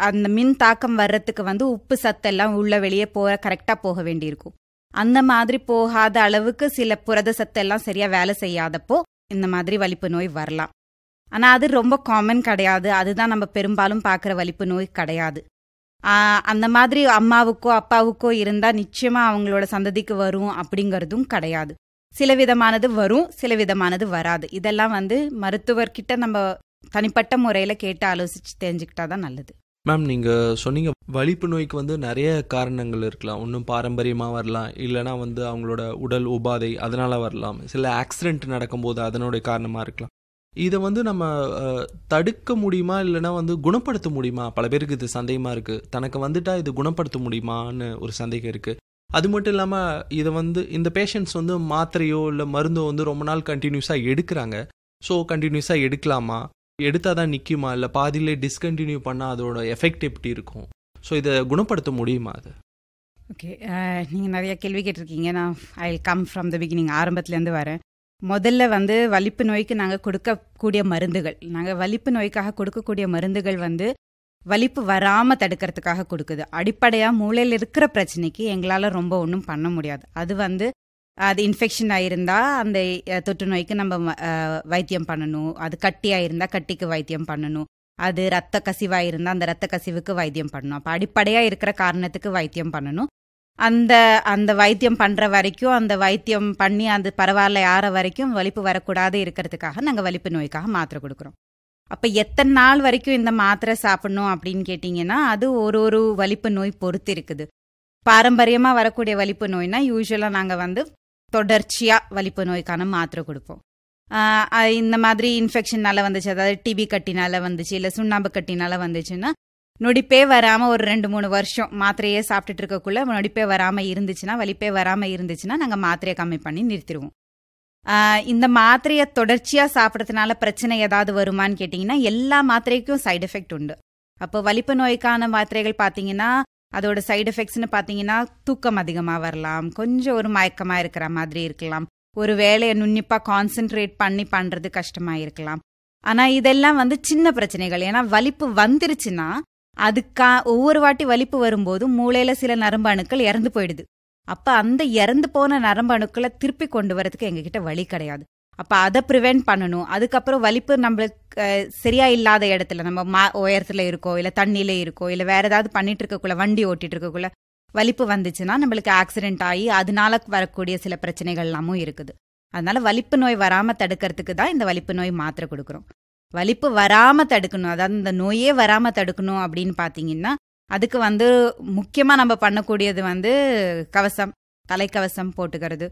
அந்த மின் தாக்கம் வர்றதுக்கு வந்து உப்பு சத்தெல்லாம் உள்ள வெளியே போக கரெக்டாக போக வேண்டியிருக்கும் அந்த மாதிரி போகாத அளவுக்கு சில புரத சத்தெல்லாம் சரியா வேலை செய்யாதப்போ இந்த மாதிரி வலிப்பு நோய் வரலாம் ஆனா அது ரொம்ப காமன் கிடையாது அதுதான் நம்ம பெரும்பாலும் பார்க்குற வலிப்பு நோய் கிடையாது ஆஹ் அந்த மாதிரி அம்மாவுக்கோ அப்பாவுக்கோ இருந்தா நிச்சயமா அவங்களோட சந்ததிக்கு வரும் அப்படிங்கறதும் கிடையாது சில விதமானது வரும் சில விதமானது வராது இதெல்லாம் வந்து மருத்துவர்கிட்ட நம்ம தனிப்பட்ட முறையில கேட்டு ஆலோசிச்சு தெரிஞ்சுக்கிட்டா தான் நல்லது மேம் நீங்கள் சொன்னீங்க வலிப்பு நோய்க்கு வந்து நிறைய காரணங்கள் இருக்கலாம் ஒன்றும் பாரம்பரியமாக வரலாம் இல்லைனா வந்து அவங்களோட உடல் உபாதை அதனால வரலாம் சில ஆக்சிடென்ட் நடக்கும்போது அதனுடைய காரணமாக இருக்கலாம் இதை வந்து நம்ம அஹ், தடுக்க முடியுமா இல்லைனா வந்து குணப்படுத்த முடியுமா பல பேருக்கு இது சந்தேகமாக இருக்குது தனக்கு வந்துட்டா இது குணப்படுத்த முடியுமான்னு ஒரு சந்தேகம் இருக்குது அது மட்டும் இல்லாமல் இதை வந்து இந்த பேஷண்ட்ஸ் வந்து மாத்திரையோ இல்லை மருந்தோ வந்து ரொம்ப நாள் கண்டினியூஸாக எடுக்கிறாங்க ஸோ கண்டினியூஸாக எடுக்கலாமா எடுத்தால் தான் நிற்குமா இல்லை பாதியிலே டிஸ்கண்டினியூ பண்ணால் அதோட எஃபெக்ட் எப்படி இருக்கும் ஸோ இதை குணப்படுத்த முடியுமா அது ஓகே நீங்கள் நிறைய கேள்வி கேட்டிருக்கீங்க நான் I come from the beginning ஆரம்பத்துலேருந்து வரேன் முதல்ல வந்து வலிப்பு நோய்க்கு நாங்கள் கொடுக்கக்கூடிய மருந்துகள் நாங்கள் வலிப்பு நோய்க்காக கொடுக்கக்கூடிய மருந்துகள் வந்து வலிப்பு வராமல் தடுக்கிறதுக்காக கொடுக்குது அடிப்படையாக மூளையில் இருக்கிற பிரச்சனைக்கு எங்களால் ரொம்ப ஒன்றும் பண்ண முடியாது அது வந்து அது இன்ஃபெக்ஷன் ஆயிருந்தா அந்த அஹ், தொற்று நோய்க்கு நம்ம ம- அஹ், வைத்தியம் பண்ணணும் அது கட்டியாக இருந்தால் கட்டிக்கு வைத்தியம் பண்ணணும் அது ரத்த கசிவாக இருந்தால் அந்த ரத்த கசிவுக்கு வைத்தியம் பண்ணணும் அப்போ அடிப்படையாக இருக்கிற காரணத்துக்கு வைத்தியம் பண்ணணும் அந்த அந்த வைத்தியம் பண்ணுற வரைக்கும் அந்த வைத்தியம் பண்ணி அது பரவாயில்ல ஆற வரைக்கும் வலிப்பு வரக்கூடாது இருக்கிறதுக்காக நாங்கள் வலிப்பு நோய்க்காக மாத்திரை கொடுக்குறோம் அப்போ எத்தனை நாள் வரைக்கும் இந்த மாத்திரை சாப்பிடணும் அப்படின்னு கேட்டிங்கன்னா அது ஒரு ஒரு வலிப்பு நோய் பொறுத்து இருக்குது பாரம்பரியமாக வரக்கூடிய வலிப்பு நோய்னா யூஸ்வலாக நாங்கள் வந்து தொடர்ச்சியாக வலிப்பு நோய்க்கான மாத்திரை கொடுப்போம் ஆஹ் அஹ் இந்த மாதிரி இன்ஃபெக்ஷனால வந்துச்சு அதாவது டிபி கட்டினால வந்துச்சு இல்லை சுண்ணாம்பு கட்டினால வந்துச்சுன்னா நொடிப்பே வராம ஒரு ரெண்டு மூணு வருஷம் மாத்திரையே சாப்பிட்டுட்டு இருக்கக்குள்ள நொடிப்பே வராம இருந்துச்சுன்னா வலிப்பே வராம இருந்துச்சுன்னா நாங்க மாத்திரையை கம்மி பண்ணி நிறுத்திடுவோம் ஆஹ் இந்த மாத்திரையை தொடர்ச்சியா சாப்பிட்றதுனால பிரச்சனை ஏதாவது வருமான்னு கேட்டிங்கன்னா எல்லா மாத்திரைக்கும் சைடு எஃபெக்ட் உண்டு அப்போ வலிப்பு நோய்க்கான மாத்திரைகள் பார்த்தீங்கன்னா அதோட சைடு எஃபெக்ட்ஸ்னு பார்த்தீங்கன்னா தூக்கம் அதிகமாக வரலாம் கொஞ்சம் ஒரு மயக்கமாக இருக்கிற மாதிரி இருக்கலாம் ஒரு வேலையை நுண்ணிப்பாக கான்சென்ட்ரேட் பண்ணி பண்ணுறது கஷ்டமாக இருக்கலாம் ஆனால் இதெல்லாம் வந்து சின்ன பிரச்சனைகள் ஏன்னா வலிப்பு வந்துருச்சுன்னா அதுக்கா ஒவ்வொரு வாட்டி வலிப்பு வரும்போது மூளையில சில நரம்பு அணுக்கள் இறந்து போயிடுது அப்ப அந்த இறந்து போன நரம்பு அணுக்களை திருப்பி கொண்டு வரதுக்கு எங்ககிட்ட வழி கிடையாது அப்ப அதை ப்ரிவென்ட் பண்ணணும் அதுக்கப்புறம் வலிப்பு நம்மளுக்கு அஹ், சரியா இல்லாத இடத்துல நம்ம மா உயரத்துல இருக்கோ இல்ல தண்ணியில இருக்கோ இல்ல வேற ஏதாவது பண்ணிட்டு இருக்கக்குள்ள வண்டி ஓட்டிட்டு இருக்கக்குள்ள வலிப்பு வந்துச்சுன்னா நம்மளுக்கு ஆக்சிடென்ட் ஆகி அதனால வரக்கூடிய சில பிரச்சனைகள் எல்லாமும் இருக்குது அதனால வலிப்பு நோய் வராம தடுக்கிறதுக்கு தான் இந்த வலிப்பு நோய் மாத்திரை கொடுக்குறோம் வலிப்பு வராம தடுக்கணும் அதாவது இந்த நோயே வராம தடுக்கணும் அப்படின்னு பாத்தீங்கன்னா அதுக்கு வந்து முக்கியமா நம்ம பண்ணக்கூடியது வந்து கவசம் தலைக்கவசம் போட்டுக்கிறது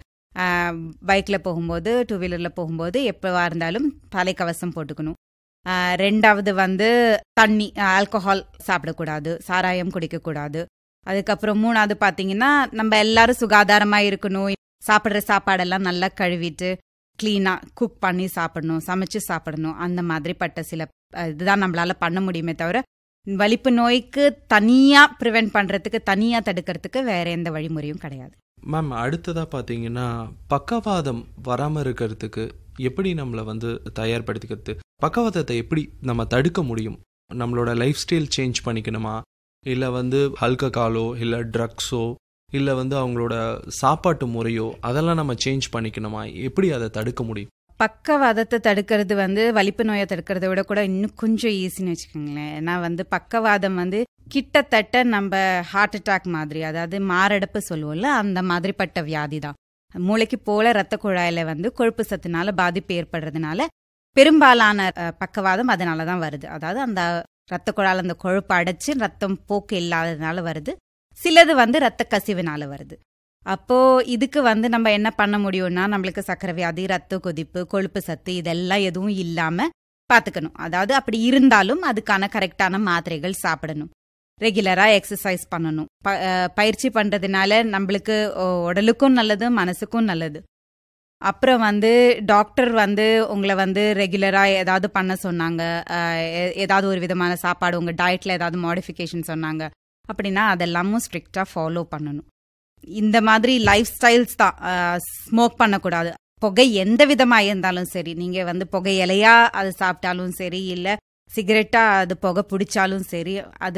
பைக்ல போகும்போது டூ வீலர்ல போகும்போது எப்பவா இருந்தாலும் தலைக்கவசம் போட்டுக்கணும் ஆஹ் ரெண்டாவது வந்து தண்ணி ஆல்கஹால் சாப்பிடக்கூடாது சாராயம் குடிக்கக்கூடாது அதுக்கப்புறம் மூணாவது பாத்தீங்கன்னா நம்ம எல்லாரும் சுகாதாரமா இருக்கணும் சாப்பிட்ற சாப்பாடெல்லாம் நல்லா கழுவிட்டு க்ளீனா குக் பண்ணி சாப்பிடணும் சமைச்சு சாப்பிடணும் அந்த மாதிரிப்பட்ட சில அஹ், இதுதான் நம்மளால பண்ண முடியுமே தவிர வலிப்பு நோய்க்கு தனியா ப்ரிவென்ட் பண்றதுக்கு தனியா தடுக்கிறதுக்கு வேற எந்த வழிமுறையும் கிடையாது மேம் அடுத்ததாக பார்த்தீங்கன்னா பக்கவாதம் வராமல் இருக்கிறதுக்கு எப்படி நம்மளை வந்து தயார்படுத்திக்கிறது பக்கவாதத்தை எப்படி நம்ம தடுக்க முடியும் நம்மளோட லைஃப் ஸ்டைல் சேஞ்ச் பண்ணிக்கணுமா இல்லை வந்து ஆல்கஹாலோ இல்லை ட்ரக்ஸோ இல்லை வந்து அவங்களோட சாப்பாட்டு முறையோ அதெல்லாம் நம்ம சேஞ்ச் பண்ணிக்கணுமா எப்படி அதை தடுக்க முடியும் பக்கவாதத்தை தடுக்கிறது வந்து வலிப்பு நோயை தடுக்கிறத விட கூட இன்னும் கொஞ்சம் ஈஸின்னு வச்சுக்கோங்களேன் ஏன்னா வந்து பக்கவாதம் வந்து கிட்டத்தட்ட நம்ம ஹார்ட் அட்டாக் மாதிரி அதாவது மாரடைப்பு சொல்லுவோம்ல அந்த மாதிரிப்பட்ட வியாதி தான் மூளைக்கு போல ரத்த குழாயில வந்து கொழுப்பு சத்துனால பாதிப்பு ஏற்படுறதுனால பெரும்பாலான அஹ், பக்கவாதம் அதனால தான் வருது அதாவது அந்த ரத்த குழாயில அந்த கொழுப்பு அடைச்சு ரத்தம் போக்கு இல்லாததுனால வருது சிலது வந்து ரத்த கசிவுனால வருது அப்போ இதுக்கு வந்து நம்ம என்ன பண்ண முடியும்னா நம்மளுக்கு சக்கரை வியாதி ரத்த கொதிப்பு கொழுப்பு சத்து இதெல்லாம் எதுவும் இல்லாம பாத்துக்கணும் அதாவது அப்படி இருந்தாலும் அதுக்கான கரெக்டான மாத்திரைகள் சாப்பிடணும் ரெகுலரா எக்ஸசைஸ் பண்ணணும் ப- அஹ் பயிற்சி பண்றதுனால நம்மளுக்கு ஒ- உடலுக்கும் நல்லது மனசுக்கும் நல்லது அப்புறம் வந்து டாக்டர் வந்து உங்களை வந்து ரெகுலரா ஏதாவது பண்ண சொன்னாங்க அஹ் எ- ஏதாவது ஒரு விதமான சாப்பாடு உங்க டயட்ல ஏதாவது மாடிஃபிகேஷன் சொன்னாங்க அப்படின்னா அதெல்லாமும் ஸ்ட்ரிக்டா ஃபாலோ பண்ணணும் இந்த மாதிரி லைஃப் ஸ்டைல்ஸ் தான் ஸ்மோக் பண்ணக்கூடாது புகை எந்த விதமாக இருந்தாலும் சரி நீங்கள் வந்து புகை இலையா அது சாப்பிட்டாலும் சரி இல்லை சிகரெட்டா அது புகை பிடிச்சாலும் சரி அது